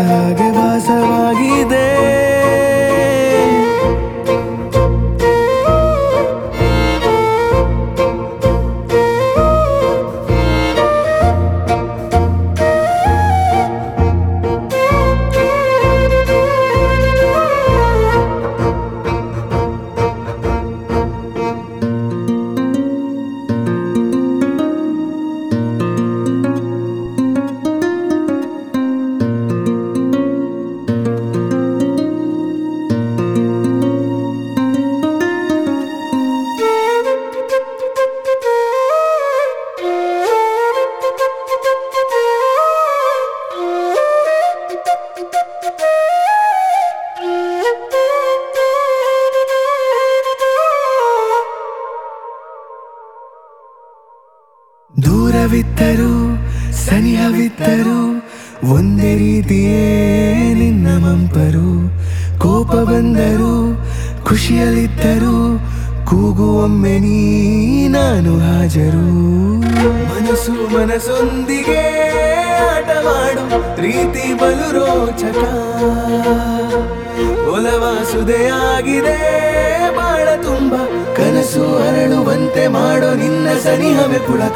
ಹಾಗೆ ಭಾಸವಾಗಿದೆ ದೂರವಿದ್ದರು ಸನಿಹವಿದ್ದರು ಒಂದೇ ರೀತಿಯೇ ನಿನ್ನ ಮಂಪರು ಕೋಪ ಬಂದರು ಖುಷಿಯಲ್ಲಿದ್ದರು ಕೂಗುವೊಮ್ಮೆ ನೀ ನಾನು ಹಾಜರು ಮನಸ್ಸು ಮನಸ್ಸೊಂದಿಗೆ ಆಟವಾಡು ರೀತಿ ಬಲು ರೋಚಕ ಒಲವ ಸುದೆಯಾಗಿದೆ ಬಾಳ ತುಂಬ ಕನಸು ಅರಳುವಂತೆ ಮಾಡೋ ನಿನ್ನ ಸನಿಹವೇ ಪುಳಕ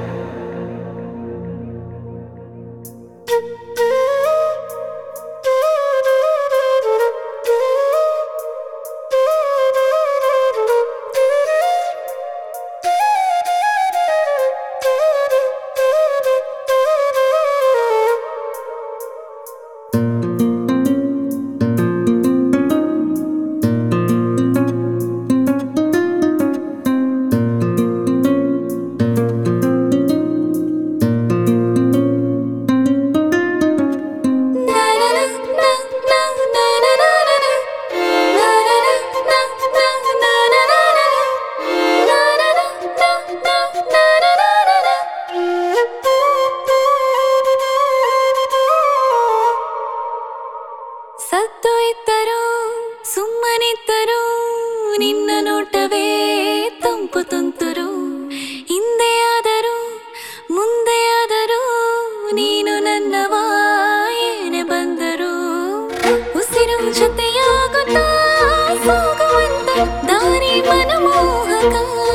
ಸದ್ದು ಇದ್ದರು ಸುಮ್ಮನಿದ್ದರು ನಿನ್ನ ನೋಟವೇ ತಂಪು ತುಂತುರು ಹಿಂದೆ ಆದರೂ ಮುಂದೆ ಆದರೂ ನೀನು ನನ್ನವ ಏನೆ ಬಂದರು ಉಸಿರು ಜೊತೆಯಾಗುತ್ತಾ ಸಾಗುವಂತ ದಾರಿ ಮನಮೋಹಕ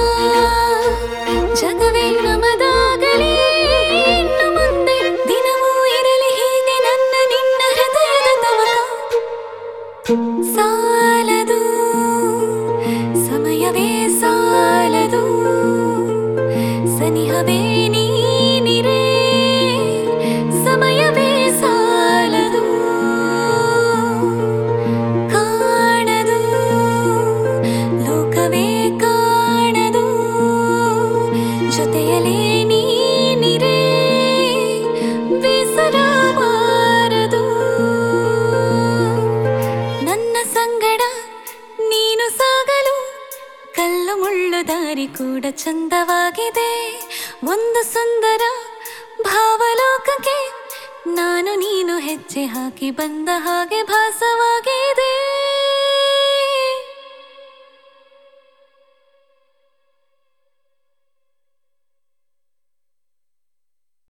ಜಗವೇ ನಮದಾಗಲಿ ಇನ್ನು ಮುಂದೆ ದಿನವೂ ಇರಲಿ ಹೀಗೆ ನನ್ನ ನಿನ್ನ ಹೃದಯದ ತವಕ ಸಾಲದು ಸಮಯವೇ ಸಾಲದು ಸನಿಹವೇ ನೀನಿರೇ ಸಮಯವೇ ಸಾಲದು ಕಾಣದು ಲೋಕವೇ ಕಾಣದು ಜೊತೆಯಲೇ ನೀನಿರೇ ಬೇಸರಬಾರದು ನನ್ನ ಸಂಗಡ ನೀನು ಸಾಗಲು ಕಲ್ಲು ಮುಳ್ಳು ದಾರಿ ಕೂಡ ಚಂದವಾಗಿದೆ ಒಂದು ಸುಂದರ ಭಾವಲೋಕಕ್ಕೆ ನಾನು ನೀನು ಹೆಜ್ಜೆ ಹಾಕಿ ಬಂದ ಹಾಗೆ ಭಾಸವಾಗಿ